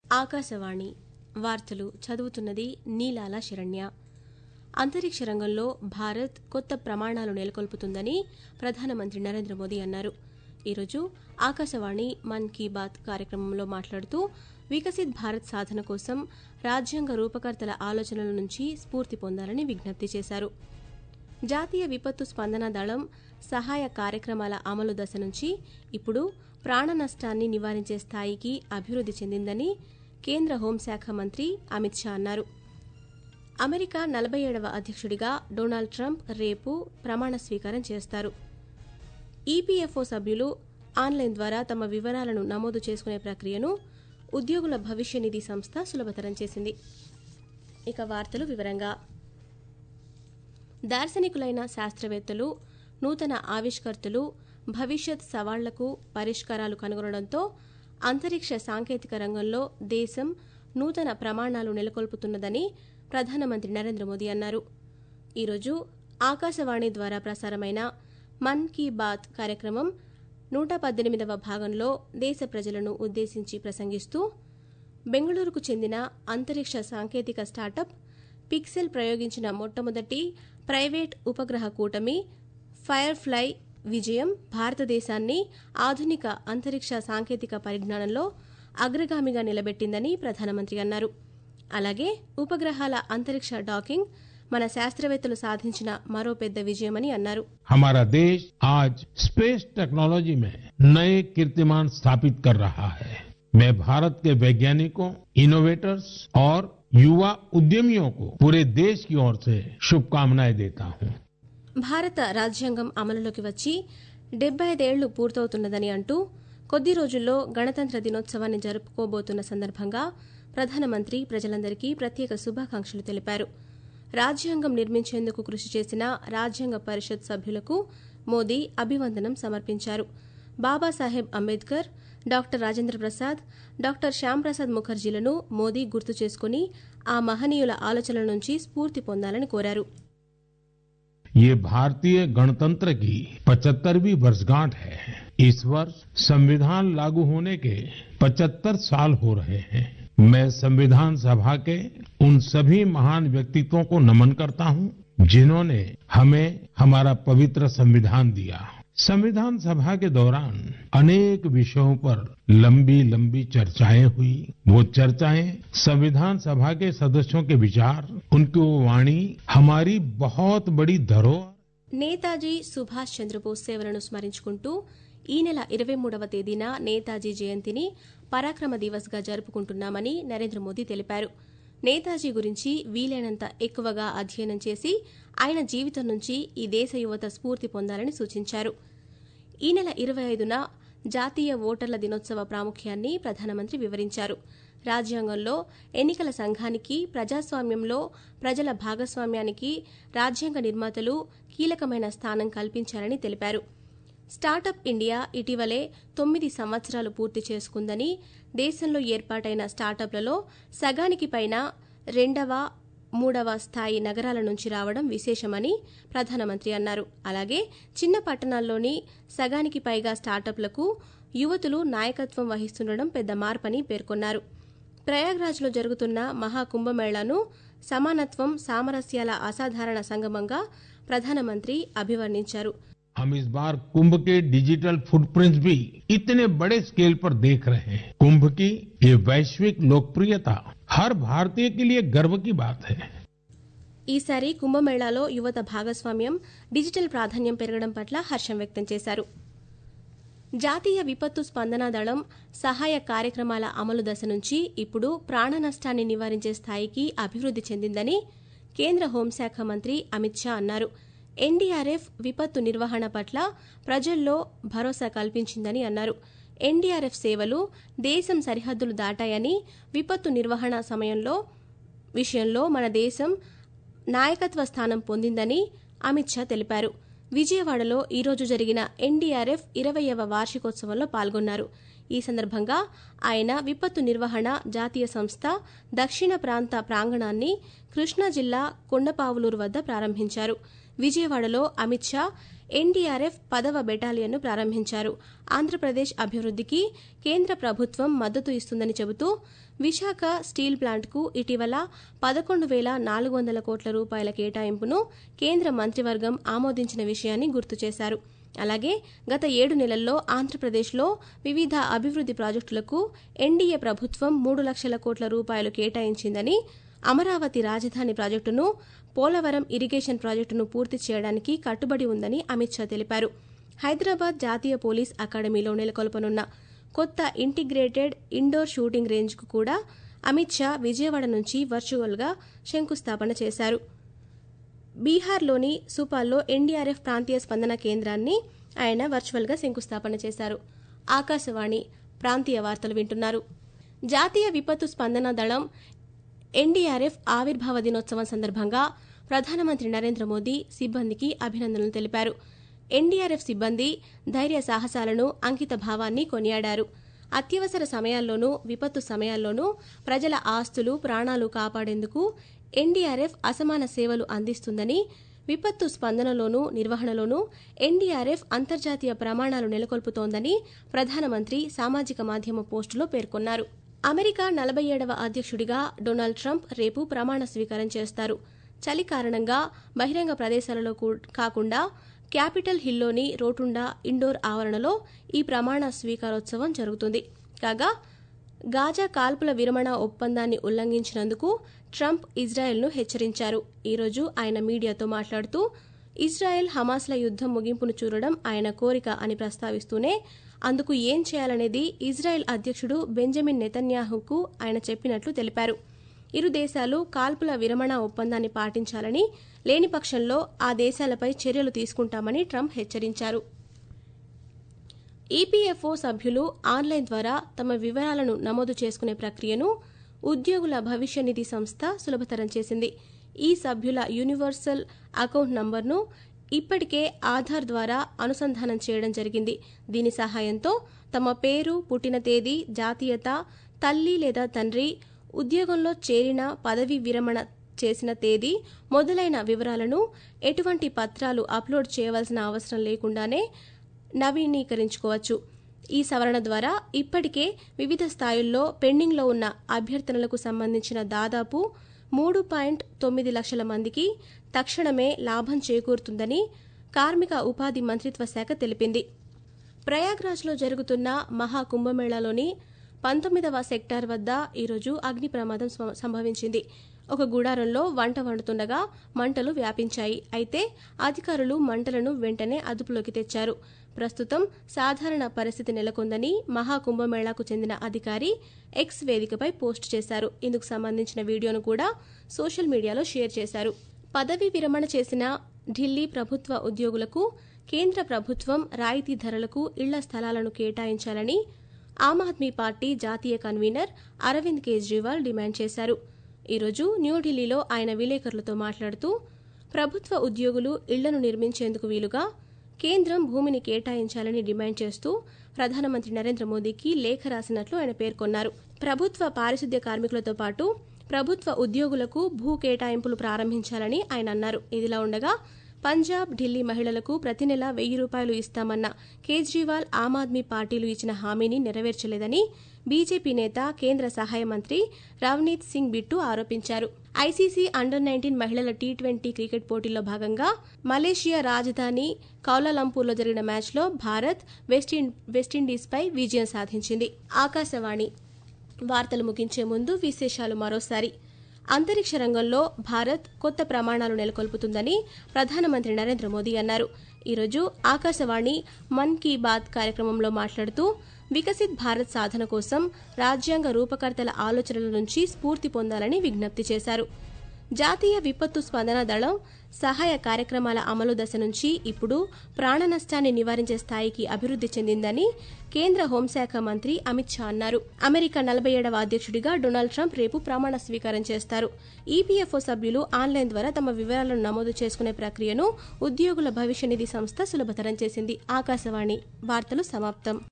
ఆకాశవాణి వార్తలు చదువుతున్నది నీలాల శరణ్య అంతరిక్ష రంగంలో భారత్ కొత్త ప్రమాణాలు నెలకొల్పుతుందని ప్రధానమంత్రి నరేంద్ర మోదీ అన్నారు ఈరోజు ఆకాశవాణి మన్ కీ బాత్ కార్యక్రమంలో మాట్లాడుతూ వికసిత్ భారత్ సాధన కోసం రాజ్యాంగ రూపకర్తల ఆలోచనల నుంచి స్ఫూర్తి పొందాలని విజ్ఞప్తి చేశారు జాతీయ విపత్తు స్పందన దళం సహాయ కార్యక్రమాల అమలు దశ నుంచి ఇప్పుడు ప్రాణ నష్టాన్ని నివారించే స్థాయికి అభివృద్ది చెందిందని కేంద్ర హోంశాఖ మంత్రి అమిత్ షా అన్నారు అమెరికా నలభై ఏడవ అధ్యక్షుడిగా డొనాల్డ్ ట్రంప్ రేపు ప్రమాణ స్వీకారం చేస్తారు ఈపీఎఫ్ఓ సభ్యులు ఆన్లైన్ ద్వారా తమ వివరాలను నమోదు చేసుకునే ప్రక్రియను ఉద్యోగుల భవిష్య నిధి సంస్థ సులభతరం చేసింది ఇక వార్తలు వివరంగా దార్శనికులైన శాస్త్రవేత్తలు నూతన ఆవిష్కర్తలు భవిష్యత్ సవాళ్లకు పరిష్కారాలు కనుగొనడంతో అంతరిక్ష సాంకేతిక రంగంలో దేశం నూతన ప్రమాణాలు నెలకొల్పుతున్నదని ప్రధానమంత్రి నరేంద్ర మోదీ అన్నారు ఈరోజు ఆకాశవాణి ద్వారా ప్రసారమైన మన్ కీ బాత్ కార్యక్రమం నూట పద్దెనిమిదవ భాగంలో దేశ ప్రజలను ఉద్దేశించి ప్రసంగిస్తూ బెంగళూరుకు చెందిన అంతరిక్ష సాంకేతిక స్టార్టప్ పిక్సెల్ ప్రయోగించిన మొట్టమొదటి ప్రైవేట్ ఉపగ్రహ కూటమి ఫైర్ ఫ్లై విజయం భారతదేశాన్ని ఆధునిక అంతరిక్ష సాంకేతిక పరిజ్ఞానంలో అగ్రగామిగా నిలబెట్టిందని ప్రధానమంత్రి అన్నారు అలాగే ఉపగ్రహాల అంతరిక్ష డాకింగ్ మన శాస్త్రవేత్తలు సాధించిన మరో పెద్ద విజయమని అన్నారు हमारा देश आज स्पेस टेक्नोलॉजी में नए कीर्तिमान स्थापित कर रहा है मैं भारत के वैज्ञानिकों इनोवेटर्स और युवा उद्यमियों को पूरे देश की ओर से शुभकामनाएं देता हूं భారత రాజ్యాంగం అమలులోకి వచ్చి డెబ్బై ఐదేళ్లు పూర్తవుతున్నదని అంటూ కొద్ది రోజుల్లో గణతంత్ర దినోత్సవాన్ని జరుపుకోబోతున్న సందర్భంగా ప్రధానమంత్రి ప్రజలందరికీ ప్రత్యేక శుభాకాంక్షలు తెలిపారు రాజ్యాంగం నిర్మించేందుకు కృషి చేసిన రాజ్యాంగ పరిషత్ సభ్యులకు మోదీ అభివందనం సమర్పించారు బాబాసాహెబ్ అంబేద్కర్ డాక్టర్ రాజేంద్ర ప్రసాద్ డాక్టర్ శ్యాంప్రసాద్ ముఖర్జీలను మోదీ గుర్తు చేసుకుని ఆ మహనీయుల ఆలోచనల నుంచి స్ఫూర్తి పొందాలని కోరారు ये भारतीय गणतंत्र की पचहत्तरवीं वर्षगांठ है इस वर्ष संविधान लागू होने के 75 साल हो रहे हैं मैं संविधान सभा के उन सभी महान व्यक्तित्वों को नमन करता हूं जिन्होंने हमें हमारा पवित्र संविधान दिया संविधान सभा के दौरान अनेक विषयों पर लंबी लंबी चर्चाएं हुई वो चर्चाएं संविधान सभा के सदस्यों के विचार उनकी वो वाणी हमारी बहुत बड़ी धरोहर నేతాజీ సుభాష్ చంద్రబోస్ సేవలను స్మరించుకుంటూ ఈ నెల ఇరవై మూడవ తేదీన నేతాజీ జయంతిని పరాక్రమ దివస్గా జరుపుకుంటున్నామని నరేంద్ర మోదీ తెలిపారు నేతాజీ గురించి వీలైనంత ఎక్కువగా అధ్యయనం చేసి ఆయన జీవితం నుంచి ఈ దేశ యువత స్ఫూర్తి పొందాలని సూచించారు ఈ నెల ఇరవై ఐదున జాతీయ ఓటర్ల దినోత్సవ ప్రాముఖ్యాన్ని ప్రధానమంత్రి వివరించారు రాజ్యాంగంలో ఎన్నికల సంఘానికి ప్రజాస్వామ్యంలో ప్రజల భాగస్వామ్యానికి రాజ్యాంగ నిర్మాతలు కీలకమైన స్థానం కల్పించారని తెలిపారు స్టార్టప్ ఇండియా ఇటీవలే తొమ్మిది సంవత్సరాలు పూర్తి చేసుకుందని దేశంలో ఏర్పాటైన స్టార్టప్లలో సగానికి పైన రెండవ మూడవ స్థాయి నగరాల నుంచి రావడం విశేషమని ప్రధానమంత్రి అన్నారు అలాగే చిన్న పట్టణాల్లోని సగానికి పైగా స్టార్టప్లకు యువతులు నాయకత్వం వహిస్తుండడం పెద్ద మార్పని పేర్కొన్నారు ప్రయాగ్రాజ్లో జరుగుతున్న మహాకుంభమేళాను సమానత్వం సామరస్యాల అసాధారణ సంగమంగా ప్రధానమంత్రి అభివర్ణించారు हम इस बार कुंभ के डिजिटल फुटप्रिंट्स भी इतने बड़े स्केल पर देख रहे हैं कुंभ की ये वैश्विक लोकप्रियता हर भारतीय के लिए गर्व की बात है ఈసారి కుంభమేళాలో యువత భాగస్వామ్యం డిజిటల్ ప్రాధాన్యం పెరగడం పట్ల హర్షం వ్యక్తం చేశారు జాతీయ విపత్తు స్పందన దళం సహాయ కార్యక్రమాల అమలు దశ నుంచి ఇప్పుడు ప్రాణ నష్టాన్ని నివారించే స్థాయికి అభివృద్ది చెందిందని కేంద్ర హోంశాఖ మంత్రి అమిత్ షా అన్నారు ఎన్డీఆర్ఎఫ్ విపత్తు నిర్వహణ పట్ల ప్రజల్లో భరోసా కల్పించిందని అన్నారు ఎన్డీఆర్ఎఫ్ సేవలు దేశం సరిహద్దులు దాటాయని విపత్తు నిర్వహణ సమయంలో విషయంలో మన దేశం నాయకత్వ స్థానం పొందిందని అమిత్ షా తెలిపారు విజయవాడలో ఈరోజు జరిగిన ఎన్డీఆర్ఎఫ్ ఇరవయవ వార్షికోత్సవంలో పాల్గొన్నారు ఈ సందర్భంగా ఆయన విపత్తు నిర్వహణ జాతీయ సంస్థ దక్షిణ ప్రాంత ప్రాంగణాన్ని కృష్ణా జిల్లా కొండపావులూరు వద్ద ప్రారంభించారు విజయవాడలో అమిత్ షా ఎన్డీఆర్ఎఫ్ పదవ బెటాలియన్ను ప్రారంభించారు ఆంధ్రప్రదేశ్ అభివృద్దికి కేంద్ర ప్రభుత్వం మద్దతు ఇస్తుందని చెబుతూ విశాఖ స్టీల్ ప్లాంట్కు ఇటీవల పదకొండు వేల నాలుగు వందల కోట్ల రూపాయల కేటాయింపును కేంద్ర మంత్రివర్గం ఆమోదించిన విషయాన్ని గుర్తు చేశారు అలాగే గత ఏడు నెలల్లో ఆంధ్రప్రదేశ్లో వివిధ అభివృద్ది ప్రాజెక్టులకు ఎన్డీఏ ప్రభుత్వం మూడు లక్షల కోట్ల రూపాయలు కేటాయించిందని అమరావతి రాజధాని ప్రాజెక్టును పోలవరం ఇరిగేషన్ ప్రాజెక్టును పూర్తి చేయడానికి కట్టుబడి ఉందని అమిత్ షా తెలిపారు హైదరాబాద్ జాతీయ పోలీస్ అకాడమీలో నెలకొల్పనున్న కొత్త ఇంటిగ్రేటెడ్ ఇండోర్ షూటింగ్ రేంజ్కు కూడా అమిత్ షా విజయవాడ నుంచి వర్చువల్గా శంకుస్థాపన చేశారు బీహార్లోని సుపాల్లో ఎన్డీఆర్ఎఫ్ ప్రాంతీయ స్పందన కేంద్రాన్ని ఆయన వర్చువల్గా శంకుస్థాపన చేశారు ఆకాశవాణి ప్రాంతీయ వార్తలు వింటున్నారు జాతీయ విపత్తు స్పందన దళం ఎన్డీఆర్ఎఫ్ ఆవిర్భావ దినోత్సవం సందర్భంగా ప్రధానమంత్రి నరేంద్ర మోదీ సిబ్బందికి అభినందనలు తెలిపారు ఎన్డీఆర్ఎఫ్ సిబ్బంది ధైర్య సాహసాలను అంకిత భావాన్ని కొనియాడారు అత్యవసర సమయాల్లోనూ విపత్తు సమయాల్లోనూ ప్రజల ఆస్తులు ప్రాణాలు కాపాడేందుకు ఎన్డీఆర్ఎఫ్ అసమాన సేవలు అందిస్తుందని విపత్తు స్పందనలోనూ నిర్వహణలోనూ ఎన్డీఆర్ఎఫ్ అంతర్జాతీయ ప్రమాణాలు నెలకొల్పుతోందని ప్రధానమంత్రి సామాజిక మాధ్యమ పోస్టులో పేర్కొన్నారు అమెరికా నలభై ఏడవ అధ్యక్షుడిగా డొనాల్డ్ ట్రంప్ రేపు ప్రమాణ స్వీకారం చేస్తారు చలి కారణంగా బహిరంగ ప్రదేశాలలో కాకుండా క్యాపిటల్ హిల్లోని రోటుండా ఇండోర్ ఆవరణలో ఈ ప్రమాణ స్వీకారోత్సవం జరుగుతుంది కాగా గాజా కాల్పుల విరమణ ఒప్పందాన్ని ఉల్లంఘించినందుకు ట్రంప్ ఇజ్రాయెల్ను హెచ్చరించారు ఈరోజు ఆయన మీడియాతో మాట్లాడుతూ ఇజ్రాయెల్ హమాస్ల యుద్దం ముగింపును చూడడం ఆయన కోరిక అని ప్రస్తావిస్తూనే అందుకు ఏం చేయాలనేది ఇజ్రాయెల్ అధ్యక్షుడు బెంజమిన్ నెతన్యాహుకు ఆయన చెప్పినట్లు తెలిపారు ఇరు దేశాలు కాల్పుల విరమణ ఒప్పందాన్ని పాటించాలని లేని పక్షంలో ఆ దేశాలపై చర్యలు తీసుకుంటామని ట్రంప్ హెచ్చరించారు ఈపీఎఫ్ఓ సభ్యులు ఆన్లైన్ ద్వారా తమ వివరాలను నమోదు చేసుకునే ప్రక్రియను ఉద్యోగుల భవిష్య నిధి సంస్థ సులభతరం చేసింది ఈ సభ్యుల యూనివర్సల్ అకౌంట్ నంబర్ను ఇప్పటికే ఆధార్ ద్వారా అనుసంధానం చేయడం జరిగింది దీని సహాయంతో తమ పేరు పుట్టిన తేదీ జాతీయత తల్లి లేదా తండ్రి ఉద్యోగంలో చేరిన పదవి విరమణ చేసిన తేదీ మొదలైన వివరాలను ఎటువంటి పత్రాలు అప్లోడ్ చేయవలసిన అవసరం లేకుండానే నవీకరించుకోవచ్చు ఈ సవరణ ద్వారా ఇప్పటికే వివిధ స్థాయిల్లో పెండింగ్లో ఉన్న అభ్యర్థనలకు సంబంధించిన దాదాపు మూడు పాయింట్ తొమ్మిది లక్షల మందికి తక్షణమే లాభం చేకూరుతుందని కార్మిక ఉపాధి మంత్రిత్వ శాఖ తెలిపింది ప్రయాగ్రాజ్లో జరుగుతున్న మహా కుంభమేళాలోని పంతొమ్మిదవ సెక్టార్ వద్ద ఈరోజు అగ్ని ప్రమాదం సంభవించింది ఒక గుడారంలో వంట వండుతుండగా మంటలు వ్యాపించాయి అయితే అధికారులు మంటలను వెంటనే అదుపులోకి తెచ్చారు ప్రస్తుతం సాధారణ పరిస్థితి నెలకొందని మహాకుంభమేళాకు చెందిన అధికారి ఎక్స్ వేదికపై పోస్ట్ చేశారు ఇందుకు సంబంధించిన వీడియోను కూడా సోషల్ మీడియాలో షేర్ చేశారు పదవీ విరమణ చేసిన ఢిల్లీ ప్రభుత్వ ఉద్యోగులకు కేంద్ర ప్రభుత్వం రాయితీ ధరలకు ఇళ్ల స్థలాలను కేటాయించాలని ఆమ్ ఆద్మీ పార్టీ జాతీయ కన్వీనర్ అరవింద్ కేజ్రీవాల్ డిమాండ్ చేశారు ఈరోజు న్యూఢిల్లీలో ఆయన విలేకరులతో మాట్లాడుతూ ప్రభుత్వ ఉద్యోగులు ఇళ్లను నిర్మించేందుకు వీలుగా కేంద్రం భూమిని కేటాయించాలని డిమాండ్ చేస్తూ ప్రధానమంత్రి నరేంద్ర మోదీకి లేఖ రాసినట్లు ఆయన పేర్కొన్నారు ప్రభుత్వ పారిశుద్ధ్య కార్మికులతో పాటు ప్రభుత్వ ఉద్యోగులకు భూ కేటాయింపులు ప్రారంభించాలని ఆయన అన్నారు ఇదిలా ఉండగా పంజాబ్ ఢిల్లీ మహిళలకు ప్రతి నెల వెయ్యి రూపాయలు ఇస్తామన్న కేజ్రీవాల్ ఆమ్ ఆద్మీ పార్టీలు ఇచ్చిన హామీని నెరవేర్చలేదని బీజేపీ నేత కేంద్ర సహాయ మంత్రి రవనీత్ సింగ్ బిట్టు ఆరోపించారు ఐసీసీ అండర్ నైన్టీన్ మహిళల టీ ట్వంటీ క్రికెట్ పోటీల్లో భాగంగా మలేషియా రాజధాని కౌలాలంపూర్లో జరిగిన మ్యాచ్లో భారత్ వెస్టిండీస్పై విజయం సాధించింది ఆకాశవాణి వార్తలు ముగించే ముందు విశేషాలు మరోసారి అంతరిక్ష రంగంలో భారత్ కొత్త ప్రమాణాలు నెలకొల్పుతుందని ప్రధానమంత్రి నరేంద్ర మోదీ అన్నారు ఈరోజు ఆకాశవాణి మన్ కీ బాత్ కార్యక్రమంలో మాట్లాడుతూ వికసిత్ భారత్ సాధన కోసం రాజ్యాంగ రూపకర్తల ఆలోచనల నుంచి స్ఫూర్తి పొందాలని విజ్ఞప్తి చేశారు జాతీయ విపత్తు స్పందన దళం సహాయ కార్యక్రమాల అమలు దశ నుంచి ఇప్పుడు ప్రాణ నష్టాన్ని నివారించే స్థాయికి అభివృద్ది చెందిందని కేంద్ర హోంశాఖ మంత్రి అమిత్ షా అన్నారు అమెరికా నలభై ఏడవ అధ్యక్షుడిగా డొనాల్డ్ ట్రంప్ రేపు ప్రమాణ స్వీకారం చేస్తారు ఈపీఎఫ్ఓ సభ్యులు ఆన్లైన్ ద్వారా తమ వివరాలను నమోదు చేసుకునే ప్రక్రియను ఉద్యోగుల భవిష్య నిధి సంస్థ సులభతరం చేసింది ఆకాశవాణి వార్తలు సమాప్తం